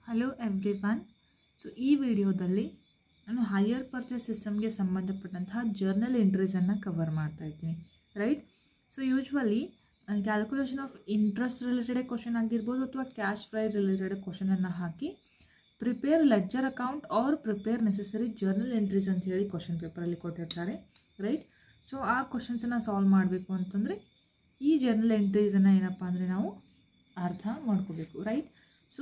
hello every one so ಈ ವಿಡಿಯೋದಲ್ಲಿ ನಾನು ಹೈಯರ್ ಪರ್ಚೇಸ್ ಸಿಸ್ಟಮ್ಗೆ ಸಂಬಂಧಪಟ್ಟಂತಹ ಜರ್ನಲ್ ಎಂಟ್ರೀಸನ್ನು ಕವರ್ ಮಾಡ್ತಾ ಇದ್ದೀನಿ right so usually calculation of interest related question ಆಗಿರ್ಬೋದು ಅಥವಾ ಕ್ಯಾಶ್ ಪ್ರೈ ರಿಲೇಟೆಡ್ ಕ್ವಶನನ್ನು ಹಾಕಿ prepare ledger account or prepare necessary journal entries ಅಂತ ಹೇಳಿ ಕ್ವಶನ್ ಪೇಪರಲ್ಲಿ ಕೊಟ್ಟಿರ್ತಾರೆ ರೈಟ್ ಸೊ ಆ ಕ್ವಶನ್ಸನ್ನು ಸಾಲ್ವ್ ಮಾಡಬೇಕು ಅಂತಂದರೆ ಈ ಜರ್ನಲ್ ಎಂಟ್ರೀಸನ್ನು ಏನಪ್ಪ ಅಂದರೆ ನಾವು ಅರ್ಥ ಮಾಡ್ಕೋಬೇಕು right so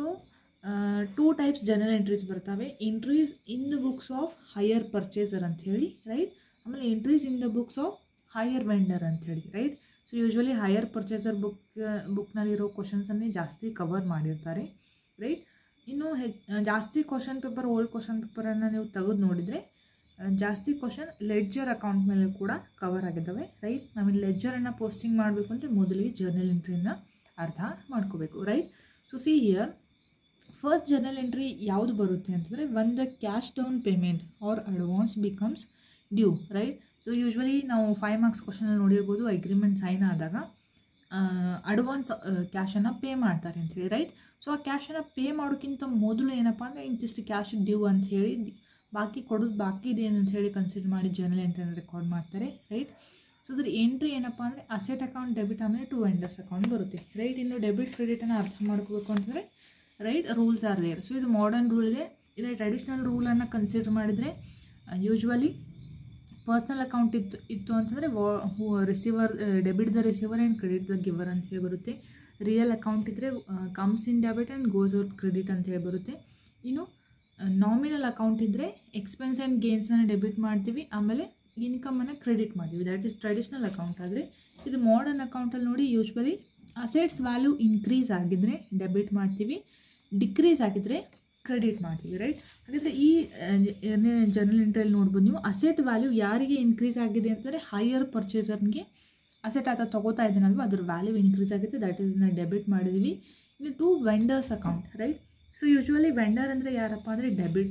two types journal entries ಬರ್ತವೆ entries in the books of hire purchaser ಅಂತ ಹೇಳಿ ರೈಟ್ ಆಮೇಲೆ entries in the books of hire vendor ಅಂತ ಹೇಳಿ right so usually hire purchaser book ಬುಕ್ನಲ್ಲಿರೋ ಕ್ವಶನ್ಸನ್ನೇ ಜಾಸ್ತಿ ಕವರ್ ಮಾಡಿರ್ತಾರೆ ರೈಟ್ ಇನ್ನು ಹೆಚ್ ಜಾಸ್ತಿ ಕ್ವಶನ್ ಪೇಪರ್ ಓಲ್ಡ್ ಕ್ವಶನ್ ಪೇಪರನ್ನು ನೀವು ತೆಗೆದು ನೋಡಿದರೆ ಜಾಸ್ತಿ ಕ್ವಶನ್ ಲೆಡ್ಜರ್ ಅಕೌಂಟ್ ಮೇಲೆ ಕೂಡ ಕವರ್ ಆಗಿದ್ದಾವೆ ರೈಟ್ ನಾವಿಲ್ಲಿ ಲೆಡ್ಜರನ್ನು ಪೋಸ್ಟಿಂಗ್ ಮಾಡಬೇಕು ಅಂದರೆ ಮೊದಲಿಗೆ ಜರ್ನಲ್ ಎಂಟ್ರಿನ ಅರ್ಥ ಮಾಡ್ಕೋಬೇಕು right so see here first journal entry ಯಾವುದು ಬರುತ್ತೆ ಅಂತಂದರೆ when the cash down payment or advance becomes due right so usually ನಾವು ಫೈವ್ ಮಾರ್ಕ್ಸ್ ಕ್ವಶನಲ್ಲಿ ನೋಡಿರ್ಬೋದು ಅಗ್ರಿಮೆಂಟ್ ಸೈನ್ ಆದಾಗ ಅಡ್ವಾನ್ಸ್ ಕ್ಯಾಶನ್ನು ಪೇ ಮಾಡ್ತಾರೆ ಅಂಥೇಳಿ ರೈಟ್ ಸೊ ಆ ಕ್ಯಾಶನ್ನು ಪೇ ಮಾಡೋಕ್ಕಿಂತ ಮೊದಲು ಏನಪ್ಪ ಅಂದರೆ ಇಂತಿಷ್ಟು ಕ್ಯಾಶ್ ಡ್ಯೂ ಅಂತ ಹೇಳಿ ಬಾಕಿ ಕೊಡೋದು ಬಾಕಿ ಇದೆ ಅಂತ ಹೇಳಿ ಕನ್ಸಿಡರ್ ಮಾಡಿ ಜರ್ನಲ್ ಎಂಟ್ರಿನ ರೆಕಾರ್ಡ್ ಮಾಡ್ತಾರೆ ರೈಟ್ ಸೊ ಅದ್ರ ಎಂಟ್ರಿ ಏನಪ್ಪ ಅಂದರೆ ಅಸೆಟ್ ಅಕೌಂಟ್ ಡೆಬಿಟ್ ಆಮೇಲೆ ಟು ವೆಂಡರ್ಸ್ ಅಕೌಂಟ್ ಬರುತ್ತೆ ರೈಟ್ ಇನ್ನು ಡೆಬಿಟ್ ಕ್ರೆಡಿಟನ್ನು ಅರ್ಥ ಮಾಡ್ಕೋಬೇಕು ಅಂತಂದರೆ right rules are there so ಇದು ಮಾಡರ್ನ್ ರೂಲ್ ಇದೆ ಇದರ ಟ್ರೆಡಿಷ್ನಲ್ ರೂಲನ್ನು ಕನ್ಸಿಡರ್ ಮಾಡಿದರೆ ಯೂಶ್ವಲಿ ಪರ್ಸ್ನಲ್ ಅಕೌಂಟ್ ಇತ್ತು ಇತ್ತು ಅಂತಂದರೆ ವಾ receiver debit the receiver and credit the giver ಅಂತ ಹೇಳಿ ಬರುತ್ತೆ ರಿಯಲ್ ಅಕೌಂಟ್ ಇದ್ದರೆ comes in debit and goes out credit ಅಂತ ಹೇಳಿ ಬರುತ್ತೆ ಇನ್ನು ನಾಮಿನಲ್ ಅಕೌಂಟ್ ಇದ್ದರೆ ಎಕ್ಸ್ಪೆನ್ಸ್ ಆ್ಯಂಡ್ ಗೇನ್ಸನ್ನು ಡೆಬಿಟ್ ಮಾಡ್ತೀವಿ ಆಮೇಲೆ ಇನ್ಕಮನ್ನು ಕ್ರೆಡಿಟ್ ಮಾಡ್ತೀವಿ ದ್ಯಾಟ್ ಈಸ್ ಟ್ರೆಡಿಷ್ನಲ್ ಅಕೌಂಟ್ ಆದರೆ ಇದು ಮಾಡರ್ನ್ ಅಕೌಂಟಲ್ಲಿ ನೋಡಿ ಯೂಶ್ವಲಿ ಅಸೆಟ್ಸ್ ವ್ಯಾಲ್ಯೂ ಇನ್ಕ್ರೀಸ್ ಆಗಿದ್ದರೆ ಡೆಬಿಟ್ ಮಾಡ್ತೀವಿ ಡಿಕ್ರೀಸ್ ಆಗಿದ್ದರೆ ಕ್ರೆಡಿಟ್ ಮಾಡ್ತೀವಿ ರೈಟ್ ಹಾಗಾದರೆ ಈ ಎರಡನೇ ಜರ್ನಲ್ ಎಂಟ್ರಿಯಲ್ಲಿ ನೋಡ್ಬೋದು ನೀವು ಅಸೆಟ್ ವ್ಯಾಲ್ಯೂ ಯಾರಿಗೆ ಇನ್ಕ್ರೀಸ್ ಆಗಿದೆ ಅಂತಂದರೆ ಹೈಯರ್ ಪರ್ಚೇಸರ್ಗೆ ಅಸೆಟ್ ಆತ ತೊಗೋತಾ ಇದ್ದಾನಲ್ವ ಅದ್ರ ವ್ಯಾಲ್ಯೂ ಇನ್ಕ್ರೀಸ್ ಆಗಿದೆ ದ್ಯಾಟ್ ಈಸ್ ನಾವು ಡೆಬಿಟ್ ಮಾಡಿದ್ದೀವಿ ಇನ್ನು to vendors account right so usually vendor ಅಂದರೆ ಯಾರಪ್ಪ ಅಂದರೆ ಡೆಬಿಟ್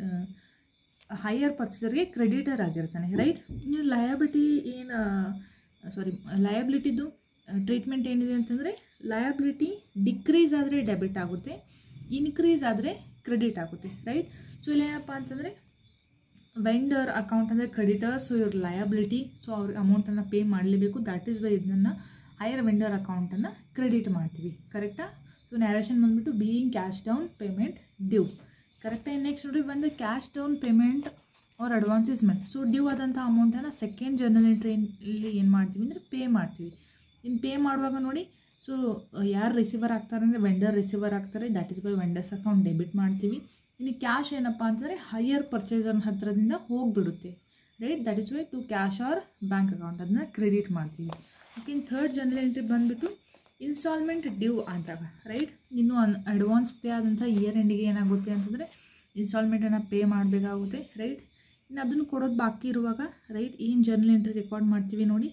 ಹೈಯರ್ ಪರ್ಚೇಸರ್ಗೆ ಕ್ರೆಡಿಟರ್ ಆಗಿರ್ತಾನೆ ರೈಟ್ ನೀವು ಲಯಬಿಲಿಟಿ ಏನು ಸಾರಿ ಲಯಬಿಲಿಟಿದು ಟ್ರೀಟ್ಮೆಂಟ್ ಏನಿದೆ ಅಂತಂದರೆ ಲಯಬಿಲಿಟಿ ಡಿಕ್ರೀಸ್ ಆದರೆ ಡೆಬಿಟ್ ಆಗುತ್ತೆ ಇನ್ಕ್ರೀಸ್ ಆದರೆ ಕ್ರೆಡಿಟ್ ಆಗುತ್ತೆ ರೈಟ್ ಸೊ ಇಲ್ಲಿ ಏನಪ್ಪ ಅಂತಂದರೆ ವೆಂಡರ್ ಅಕೌಂಟ್ ಅಂದರೆ ಕ್ರೆಡಿಟರ್ಸ್ ಸೊ ಇವ್ರ ಲಯಬಿಲಿಟಿ ಸೊ ಅವ್ರಿಗೆ ಅಮೌಂಟನ್ನು ಪೇ ಮಾಡಲೇಬೇಕು ದ್ಯಾಟ್ ಈಸ್ ವೈ ಇದನ್ನು ಹೈಯರ್ ವೆಂಡರ್ ಅಕೌಂಟನ್ನು ಕ್ರೆಡಿಟ್ ಮಾಡ್ತೀವಿ ಕರೆಕ್ಟಾ ಸೊ ನ್ಯಾರೇಷನ್ ಬಂದುಬಿಟ್ಟು being cash down payment due ಕರೆಕ್ಟಾಗಿ ನೆಕ್ಸ್ಟ್ ನೋಡಿ ಬಂದು cash down payment or advances ಮೆಂಟ್ ಸೊ ಡ್ಯೂ ಆದಂಥ ಅಮೌಂಟನ್ನು ಸೆಕೆಂಡ್ ಜರ್ನಲ್ ಎಂಟ್ರಿಯಲ್ಲಿ ಏನು ಮಾಡ್ತೀವಿ ಅಂದರೆ ಪೇ ಮಾಡ್ತೀವಿ ಇನ್ನು ಪೇ ಮಾಡುವಾಗ ನೋಡಿ ಸೊ ಯಾರು ರಿಸೀವರ್ ಆಗ್ತಾರೆ ಅಂದರೆ ವೆಂಡರ್ ರಿಸೀವರ್ ಆಗ್ತಾರೆ that is by vendors account debit ಮಾಡ್ತೀವಿ ಇನ್ನು ಕ್ಯಾಶ್ ಏನಪ್ಪ ಅಂತಂದರೆ ಹೈಯರ್ ಪರ್ಚೇಸರ್ ಹತ್ರದಿಂದ ಹೋಗಿಬಿಡುತ್ತೆ right that is why to cash or bank account ಅದನ್ನ ಕ್ರೆಡಿಟ್ ಮಾಡ್ತೀವಿ ಓಕೆ ಇನ್ನು ಥರ್ಡ್ ಜರ್ನಲ್ ಎಂಟ್ರಿ ಬಂದುಬಿಟ್ಟು ಇನ್ಸ್ಟಾಲ್ಮೆಂಟ್ ಡ್ಯೂ ಆದಾಗ ರೈಟ್ ಇನ್ನು ಅನ್ ಅಡ್ವಾನ್ಸ್ ಪೇ ಆದಂಥ ಇಯರ್ ಎಂಡಿಗೆ ಏನಾಗುತ್ತೆ ಅಂತಂದರೆ ಇನ್ಸ್ಟಾಲ್ಮೆಂಟನ್ನು ಪೇ ಮಾಡಬೇಕಾಗುತ್ತೆ ರೈಟ್ ಇನ್ನು ಅದನ್ನು ಕೊಡೋದು ಬಾಕಿ ಇರುವಾಗ ರೈಟ್ ಏನು ಜರ್ನಲ್ ಎಂಟ್ರಿ ರೆಕಾರ್ಡ್ ಮಾಡ್ತೀವಿ ನೋಡಿ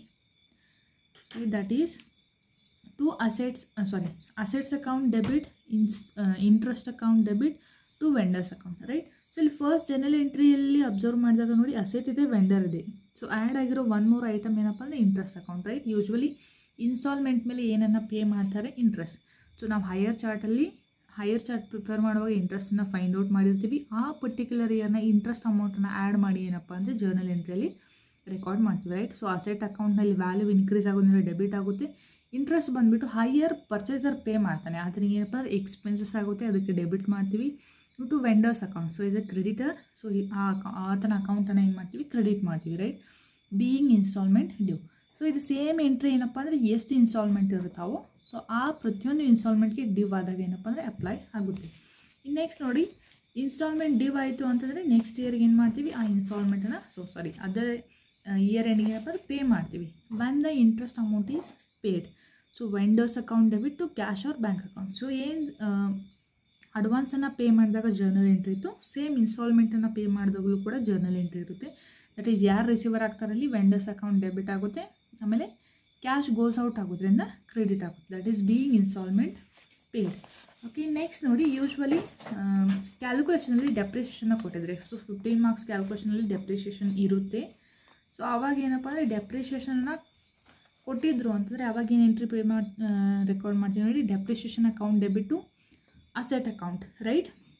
that is to assets sorry assets account debit ಇನ್ಸ್ interest account debit to vendors account right so ಇಲ್ಲಿ ಫಸ್ಟ್ ಜನರಲ್ ಎಂಟ್ರಿಯಲ್ಲಿ ಅಬ್ಸರ್ವ್ ಮಾಡಿದಾಗ ನೋಡಿ ಅಸೆಟ್ ಇದೆ ವೆಂಡರ್ ಇದೆ ಸೊ ಆ್ಯಡ್ ಆಗಿರೋ ಒನ್ ಮೂರ್ ಐಟಮ್ ಏನಪ್ಪ ಅಂದರೆ interest account right usually instalment ಮೇಲೆ ಏನನ್ನು ಪೇ ಮಾಡ್ತಾರೆ ಇಂಟ್ರೆಸ್ಟ್ ಸೊ ನಾವು ಹೈಯರ್ ಚಾರ್ಟಲ್ಲಿ ಹೈಯರ್ ಚಾರ್ಟ್ ಪ್ರಿಪೇರ್ ಮಾಡುವಾಗ ಇಂಟ್ರೆಸ್ಟನ್ನು ಫೈಂಡ್ ಔಟ್ ಮಾಡಿರ್ತೀವಿ ಆ ಪರ್ಟಿಕ್ಯುಲರ್ ಇಯರ್ನ ಇಂಟ್ರೆಸ್ಟ್ ಅಮೌಂಟನ್ನು ಆ್ಯಡ್ ಮಾಡಿ ಏನಪ್ಪ ಅಂದರೆ ಜರ್ನಲ್ ಎಂಟ್ರಿಯಲ್ಲಿ ರೆಕಾರ್ಡ್ ಮಾಡ್ತೀವಿ ರೈಟ್ ಸೊ ಅಸೆಟ್ ಅಕೌಂಟ್ನಲ್ಲಿ ವ್ಯಾಲ್ಯೂ ಇನ್ಕ್ರೀಸ್ ಆಗೋದ್ರಿಂದ ಡೆಬಿಟ್ ಆಗುತ್ತೆ ಇಂಟ್ರೆಸ್ಟ್ ಬಂದುಬಿಟ್ಟು ಹೈಯರ್ ಪರ್ಚೇಸರ್ ಪೇ ಮಾಡ್ತಾನೆ ಆದರೆ ಏನಪ್ಪ ಅಂದರೆ ಎಕ್ಸ್ಪೆನ್ಸಸ್ ಆಗುತ್ತೆ ಅದಕ್ಕೆ ಡೆಬಿಟ್ ಮಾಡ್ತೀವಿ to vendors account so is a creditor so ಆ ಆತನ ಅಕೌಂಟನ್ನು ಏನು ಮಾಡ್ತೀವಿ ಕ್ರೆಡಿಟ್ ಮಾಡ್ತೀವಿ right being instalment due so ಇದು ಸೇಮ್ ಎಂಟ್ರಿ ಏನಪ್ಪ ಅಂದರೆ ಎಷ್ಟು ಇನ್ಸ್ಟಾಲ್ಮೆಂಟ್ ಇರುತ್ತಾವೋ ಸೊ ಆ ಪ್ರತಿಯೊಂದು ಇನ್ಸ್ಟಾಲ್ಮೆಂಟ್ಗೆ ಡ್ಯೂ ಆದಾಗ ಏನಪ್ಪ ಅಂದರೆ ಅಪ್ಲೈ ಆಗುತ್ತೆ ಇನ್ನು ನೆಕ್ಸ್ಟ್ ನೋಡಿ ಇನ್ಸ್ಟಾಲ್ಮೆಂಟ್ ಡ್ಯೂ ಆಯಿತು ಅಂತಂದರೆ ನೆಕ್ಸ್ಟ್ ಇಯರ್ಗೆ ಏನು ಮಾಡ್ತೀವಿ ಆ ಇನ್ಸ್ಟಾಲ್ಮೆಂಟನ್ನು ಸೊ ಸಾರಿ ಅದೇ ಇಯರ್ ಎಂಡಿಗೆ ಏನಪ್ಪ ಅಂದರೆ ಪೇ ಮಾಡ್ತೀವಿ one the interest amount is paid so vendors account debit to cash or bank account so ಏನು ಅಡ್ವಾನ್ಸನ್ನು ಪೇ ಮಾಡಿದಾಗ ಜರ್ನಲ್ ಎಂಟ್ರಿ ಇತ್ತು ಸೇಮ್ ಇನ್ಸ್ಟಾಲ್ಮೆಂಟನ್ನು ಪೇ ಮಾಡಿದಾಗಲೂ ಕೂಡ ಜರ್ನಲ್ ಎಂಟ್ರಿ ಇರುತ್ತೆ ದಟ್ ಈಸ್ ಯಾರು ರಿಸೀವರ್ ಆಗ್ತಾರಲ್ಲಿ ವೆಂಡರ್ಸ್ ಅಕೌಂಟ್ ಡೆಬಿಟ್ ಆಗುತ್ತೆ ಆಮೇಲೆ ಕ್ಯಾಶ್ ಗೋಸ್ ಔಟ್ ಆಗೋದ್ರಿಂದ ಕ್ರೆಡಿಟ್ ಆಗುತ್ತೆ that is being instalment paid okay next ನೋಡಿ ಯೂಶ್ವಲಿ ಕ್ಯಾಲ್ಕುಲೇಷನಲ್ಲಿ ಡೆಪ್ರಿಷಿಯೇಷನ್ನ ಕೊಟ್ಟಿದ್ರೆ ಸೊ ಫಿಫ್ಟೀನ್ ಮಾರ್ಕ್ಸ್ ಕ್ಯಾಲ್ಕುಲೇಷನಲ್ಲಿ ಡೆಪ್ರಿಷಿಯೇಷನ್ ಇರುತ್ತೆ ಸೊ ಅವಾಗ ಏನಪ್ಪ ಅಂದರೆ ಡೆಪ್ರಿಷಿಯೇಷನ್ನ ಕೊಟ್ಟಿದ್ರು ಅಂತಂದರೆ ಅವಾಗ ಏನು ಎಂಟ್ರಿ ಪೇ ಮಾಡಿ ರೆಕಾರ್ಡ್ ಮಾಡ್ತೀವಿ ನೋಡಿ depreciation account debit asset account right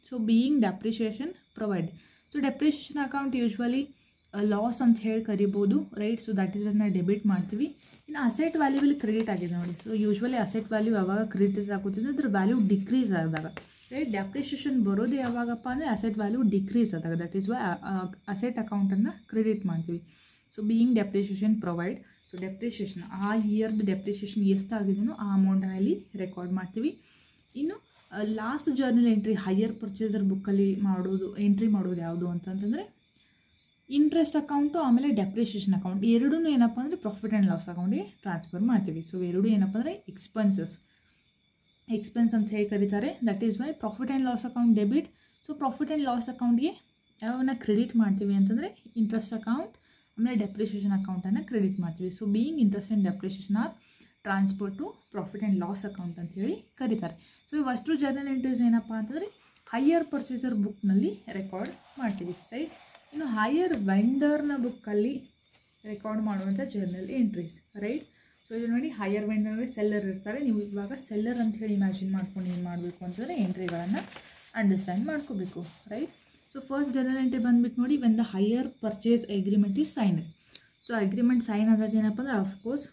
so being depreciation provide so depreciation account usually loss ಅಂತ ಹೇಳಿ ಕರಿಬೋದು right so that is when ನಾವು ಡೆಬಿಟ್ ಮಾಡ್ತೀವಿ ಇನ್ನು ಅಸೆಟ್ ವ್ಯಾಲ್ಯೂವಲ್ಲಿ ಕ್ರೆಡಿಟ್ ಆಗಿದೆ ನೋಡಿ ಸೊ ಯೂಶ್ವಲಿ ಅಸೆಟ್ ವ್ಯಾಲ್ಯೂ ಯಾವಾಗ ಕ್ರೆಡಿಟ್ ಆಗುತ್ತಿದೆ ಅದ್ರ ವ್ಯಾಲ್ಯೂ ಡಿಕ್ರೀಸ್ ಆದಾಗ ರೈಟ್ ಡೆಪ್ರಿಷಿಯೇಷನ್ ಬರೋದು ಯಾವಾಗಪ್ಪ ಅಂದರೆ ಅಸೆಟ್ ವ್ಯಾಲ್ಯೂ ಡಿಕ್ರೀಸ್ ಆದಾಗ ದಟ್ ಈಸ್ ವೈ ಅಸೆಟ್ ಅಕೌಂಟನ್ನು ಕ್ರೆಡಿಟ್ ಮಾಡ್ತೀವಿ so being depreciation provide so depreciation ಆ ಇಯರ್ದು ಡೆಪ್ರಿಷಿಯೇಷನ್ ಎಷ್ಟಾಗಿದೆಯೋ ಆ ಅಮೌಂಟನ್ನು ಇಲ್ಲಿ ರೆಕಾರ್ಡ್ ಮಾಡ್ತೀವಿ ಇನ್ನು last journal entry hire purchaser ಬುಕ್ಕಲ್ಲಿ ಮಾಡೋದು ಎಂಟ್ರಿ ಮಾಡೋದು ಯಾವುದು ಅಂತಂತಂದರೆ ಇಂಟ್ರೆಸ್ಟ್ ಅಕೌಂಟು ಆಮೇಲೆ ಡೆಪ್ರಿಷಿಯೇಷನ್ ಅಕೌಂಟ್ ಎರಡೂ ಏನಪ್ಪ ಅಂದರೆ ಪ್ರಾಫಿಟ್ ಆ್ಯಂಡ್ ಲಾಸ್ ಅಕೌಂಟಿಗೆ ಟ್ರಾನ್ಸ್ಫರ್ ಮಾಡ್ತೀವಿ ಸೊ ಎರಡೂ ಏನಪ್ಪ ಅಂದರೆ ಎಕ್ಸ್ಪೆನ್ಸಸ್ ಎಕ್ಸ್ಪೆನ್ಸ್ ಅಂತ ಹೇಳಿ ಕರೀತಾರೆ that is why profit and loss account debit so profit and loss ಅಕೌಂಟ್ಗೆ ಯಾವನ್ನ ಕ್ರೆಡಿಟ್ ಮಾಡ್ತೀವಿ ಅಂತಂದರೆ ಇಂಟ್ರೆಸ್ಟ್ ಅಕೌಂಟ್ ಆಮೇಲೆ ಡೆಪ್ರಿಷಿಯೇಷನ್ ಅಕೌಂಟನ್ನು ಕ್ರೆಡಿಟ್ ಮಾಡ್ತೀವಿ so being interest and depreciation are transfer to profit and loss account ಅಂತ ಹೇಳಿ ಕರೀತಾರೆ ಸೊ ಇವಷ್ಟು ಜರ್ನಲ್ ಎಂಟ್ರೀಸ್ ಏನಪ್ಪ ಅಂತಂದರೆ ಹೈಯರ್ ಪರ್ಚೇಸರ್ ಬುಕ್ನಲ್ಲಿ ರೆಕಾರ್ಡ್ ಮಾಡ್ತೀವಿ ರೈಟ್ ಇನ್ನು ಹೈಯರ್ ವೆಂಡರ್ನ ಬುಕ್ಕಲ್ಲಿ ರೆಕಾರ್ಡ್ ಮಾಡುವಂಥ ಜರ್ನಲ್ ಎಂಟ್ರೀಸ್ ರೈಟ್ ಸೊ ಇದು ನೋಡಿ ಹೈಯರ್ ವೆಂಡರ್ಗೆ ಸೆಲ್ಲರ್ ಇರ್ತಾರೆ ನೀವು ಇವಾಗ ಸೆಲ್ಲರ್ ಅಂತ ಹೇಳಿ ಇಮ್ಯಾಜಿನ್ ಮಾಡ್ಕೊಂಡು ಏನು ಮಾಡಬೇಕು ಅಂತಂದರೆ ಎಂಟ್ರಿಗಳನ್ನು ಅಂಡರ್ಸ್ಟ್ಯಾಂಡ್ ಮಾಡ್ಕೋಬೇಕು right so first journal entry ಬಂದ್ಬಿಟ್ಟು ನೋಡಿ when the hire purchase agreement is sign so agreement sign ಆದಾಗ ಏನಪ್ಪ ಅಂದರೆ ಅಫ್ಕೋರ್ಸ್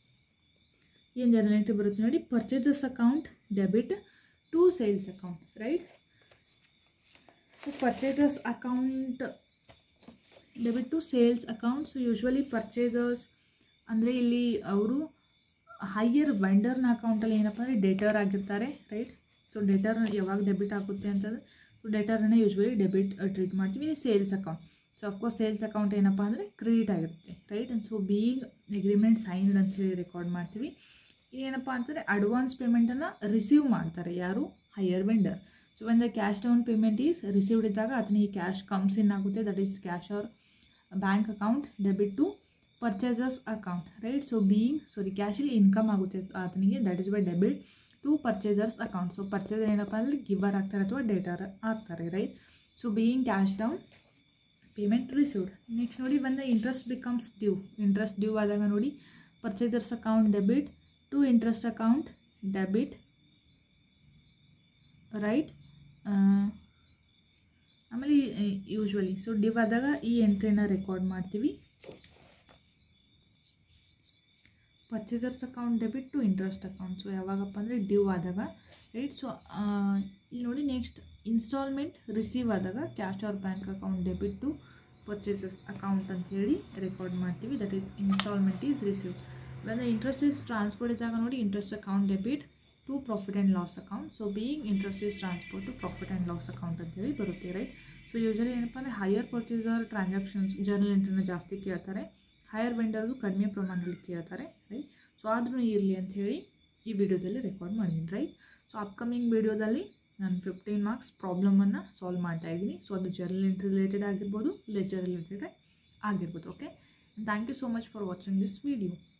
ಏನು ಜರ್ನಲ್ ಎಂಟ್ರಿ ಬರುತ್ತೆ ನೋಡಿ purchases account debit to sales account right so purchases account debit to sales account so usually purchasers ಅಂದರೆ ಇಲ್ಲಿ ಅವರು ಹೈಯರ್ ವೆಂಡರ್ನ ಅಕೌಂಟಲ್ಲಿ ಏನಪ್ಪ ಅಂದರೆ ಡೇಟರ್ ಆಗಿರ್ತಾರೆ ರೈಟ್ ಸೊ ಡೇಟರ್ ಯಾವಾಗ ಡೆಬಿಟ್ ಆಗುತ್ತೆ ಅಂತಂದರೆ ಸೊ ಡೇಟರನ್ನು ಯೂಶ್ವಲಿ ಡೆಬಿಟ್ ಟ್ರೀಟ್ ಮಾಡ್ತೀವಿ ಇನ್ನು sales account so of course sales account ಏನಪ್ಪ ಅಂದರೆ ಕ್ರೆಡಿಟ್ ಆಗಿರುತ್ತೆ right and so being agreement signed ಅಂತ ಹೇಳಿ ರೆಕಾರ್ಡ್ ಮಾಡ್ತೀವಿ ಏನಪ್ಪ ಅಂತಂದರೆ ಅಡ್ವಾನ್ಸ್ ಪೇಮೆಂಟನ್ನು ರಿಸೀವ್ ಮಾಡ್ತಾರೆ ಯಾರು hire vendor so when the cash down payment is received ಇದ್ದಾಗ ಆತನಿಗೆ ಕ್ಯಾಶ್ ಕಮ್ಸ್ ಇನ್ ಆಗುತ್ತೆ that is cash or bank account debit to purchases account right so being sorry ಕ್ಯಾಶಲ್ಲಿ ಇನ್ಕಮ್ ಆಗುತ್ತೆ ಆತನಿಗೆ that is by debit to purchasers account so purchaser ಏನಪ್ಪ ಅಂದರೆ giver ಆಗ್ತಾರೆ ಅಥವಾ ಡೇಟರ್ ಆಗ್ತಾರೆ right so being cash down payment received next ನೋಡಿ ಬಂದ interest becomes due interest due ಆದಾಗ ನೋಡಿ purchasers account debit to interest account debit right ಆಮೇಲೆ ಯೂಶ್ವಲಿ ಸೊ ಡಿವ್ ಆದಾಗ ಈ ಎಂಟ್ರಿನ ರೆಕಾರ್ಡ್ ಮಾಡ್ತೀವಿ purchasers account debit to interest account so ಯಾವಾಗಪ್ಪ ಅಂದರೆ ಡ್ಯೂ ಆದಾಗ ರೈಟ್ ಸೊ ಇಲ್ಲಿ ನೋಡಿ ನೆಕ್ಸ್ಟ್ ಇನ್ಸ್ಟಾಲ್ಮೆಂಟ್ ರಿಸೀವ್ ಆದಾಗ cash or bank account debit to purchases account ಅಂತ ಹೇಳಿ ರೆಕಾರ್ಡ್ ಮಾಡ್ತೀವಿ that is instalment is receive when the interest is transfer ಇದ್ದಾಗ ನೋಡಿ interest account debit to profit and loss account so being interest is transfer to profit and loss account ಅಂತೇಳಿ ಬರುತ್ತೆ right so usually ಏನಪ್ಪ ಅಂದರೆ hire purchaser transactions journal ಎಂಟ್ರಿನ ಜಾಸ್ತಿ ಕೇಳ್ತಾರೆ higher ವೆಂಡರ್ದು ಕಡಿಮೆ ಪ್ರಮಾಣದಲ್ಲಿ ಕೇಳ್ತಾರೆ ರೈಟ್ ಸೊ ಆದ್ರೂ ಇರಲಿ ಅಂತ ಹೇಳಿ ಈ ವಿಡಿಯೋದಲ್ಲಿ ರೆಕಾರ್ಡ್ ಮಾಡಿದ್ದೀನಿ ರೈಟ್ ಸೊ ಅಪ್ಕಮಿಂಗ್ ವಿಡಿಯೋದಲ್ಲಿ ನಾನು ಫಿಫ್ಟೀನ್ ಮಾರ್ಕ್ಸ್ ಪ್ರಾಬ್ಲಮನ್ನು ಸಾಲ್ವ್ ಮಾಡ್ತಾ ಇದ್ದೀನಿ ಸೊ ಅದು ಜರ್ನಲ್ ಎಂಟ್ರಿ ರಿಲೇಟೆಡ್ ಆಗಿರ್ಬೋದು ಲೆಜರ್ ರಿಲೇಟೆಡ್ ಆಗಿರ್ಬೋದು okay thank you so much for watching this video